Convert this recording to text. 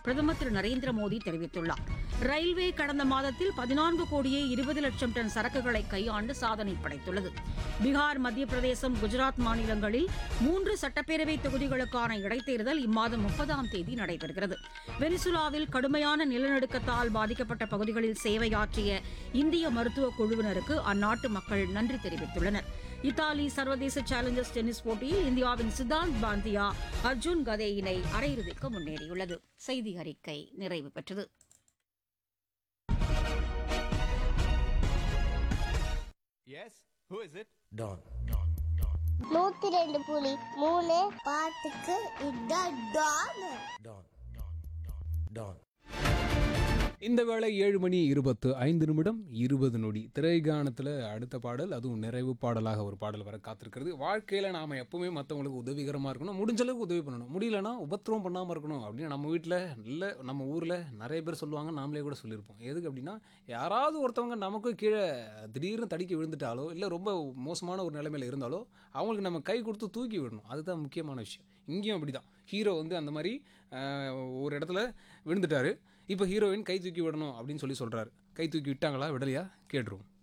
பிரதமர் திரு நரேந்திர மோடி தெரிவித்துள்ளார் ரயில்வே கடந்த மாதத்தில் பதினான்கு கோடியே இருபது லட்சம் டன் சரக்குகளை கையாண்டு சாதனை படைத்துள்ளது பீகார் மத்திய பிரதேசம் குஜராத் மாநிலங்களில் மூன்று சட்டப்பேரவை தொகுதிகளுக்கான இடைத்தேர்தல் இம்மாதம் முப்பதாம் தேதி நடைபெறுகிறது வெனிசுலாவில் கடுமையான நிலநடுக்கத்தால் பாதிக்கப்பட்ட பகுதிகளில் சேவையாற்றிய இந்திய மருத்துவ குழுவினருக்கு அந்நாட்டு மக்கள் நன்றி தெரிவித்துள்ளனர் இத்தாலி சர்வதேச சேலஞ்சர்ஸ் டென்னிஸ் போட்டியில் இந்தியாவின் சித்தாந்த் பாந்தியா அர்ஜுன் கதே இணை அரையிறுதிக்கு முன்னேறியுள்ளது செய்தி அறிக்கை நிறைவு பெற்றது Yes? Who is it? Don. நூத்தி ரெண்டு புலி மூணு பாட்டுக்கு இதான் டான் Don. Don. இந்த வேளை ஏழு மணி இருபத்து ஐந்து நிமிடம் இருபது நொடி திரைகானத்தில் அடுத்த பாடல் அதுவும் நிறைவு பாடலாக ஒரு பாடல் வர காத்திருக்கிறது வாழ்க்கையில் நாம் எப்பவுமே மற்றவங்களுக்கு உதவிகரமாக இருக்கணும் முடிஞ்ச அளவுக்கு உதவி பண்ணணும் முடியலன்னா உபத்திரவம் பண்ணாமல் இருக்கணும் அப்படின்னு நம்ம வீட்டில் இல்லை நம்ம ஊரில் நிறைய பேர் சொல்லுவாங்க நாமளே கூட சொல்லியிருப்போம் எதுக்கு அப்படின்னா யாராவது ஒருத்தவங்க நமக்கு கீழே திடீர்னு தடிக்கி விழுந்துட்டாலோ இல்லை ரொம்ப மோசமான ஒரு நிலைமையில் இருந்தாலோ அவங்களுக்கு நம்ம கை கொடுத்து தூக்கி விடணும் அதுதான் முக்கியமான விஷயம் இங்கேயும் அப்படி தான் ஹீரோ வந்து அந்த மாதிரி ஆஹ், ஒரு இடத்துல விழுந்துட்டாரு இப்போ ஹீரோயின் கை தூக்கி விடணும் அப்படின்னு சொல்லி சொல்கிறாரு கை தூக்கி விட்டாங்களா விடலையா கேட்டுருவோம்